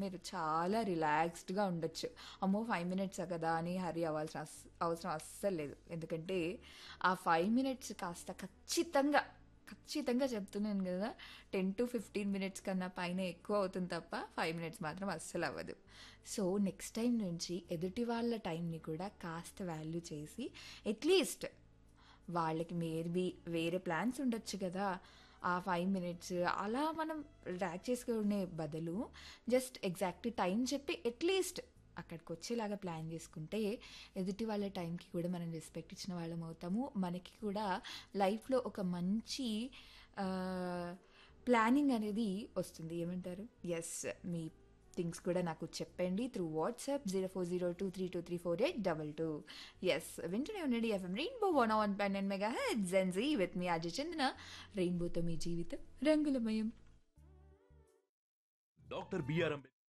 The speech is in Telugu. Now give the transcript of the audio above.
మీరు చాలా రిలాక్స్డ్గా ఉండొచ్చు అమ్మో ఫైవ్ మినిట్స్ కదా అని హరి అవ్వాల్సిన అస్- అవసరం అస్సలు లేదు ఎందుకంటే ఆ ఫైవ్ మినిట్స్ కాస్త ఖచ్చితంగా ఖచ్చితంగా చెప్తున్నాను కదా టెన్ టు ఫిఫ్టీన్ మినిట్స్ కన్నా పైన ఎక్కువ అవుతుంది తప్ప ఫైవ్ మినిట్స్ మాత్రం అస్సలు అవ్వదు సో నెక్స్ట్ టైం నుంచి ఎదుటి వాళ్ళ టైంని కూడా కాస్త వాల్యూ చేసి అట్లీస్ట్ వాళ్ళకి మేబీ వేరే ప్లాన్స్ ఉండొచ్చు కదా ఆ ఫైవ్ మినిట్స్ అలా మనం ర్యాక్ చేసుకునే బదులు జస్ట్ ఎగ్జాక్ట్ టైం చెప్పి అట్లీస్ట్ అక్కడికి వచ్చేలాగా ప్లాన్ చేసుకుంటే ఎదుటి వాళ్ళ టైంకి కూడా మనం రెస్పెక్ట్ ఇచ్చిన వాళ్ళం అవుతాము మనకి కూడా లైఫ్లో ఒక మంచి ప్లానింగ్ అనేది వస్తుంది ఏమంటారు ఎస్ మీ థింగ్స్ కూడా నాకు చెప్పండి through WhatsApp zero four zero two three two three four eight double two S వింటూనే ఉండండి FM rainbow one one point nine mega head Gen Z with మీ అజయ్ చందన రెయిన్బోతో మీ జీవితం రంగులమయం డాక్టర్ బిఆర్ అంబేద్కర్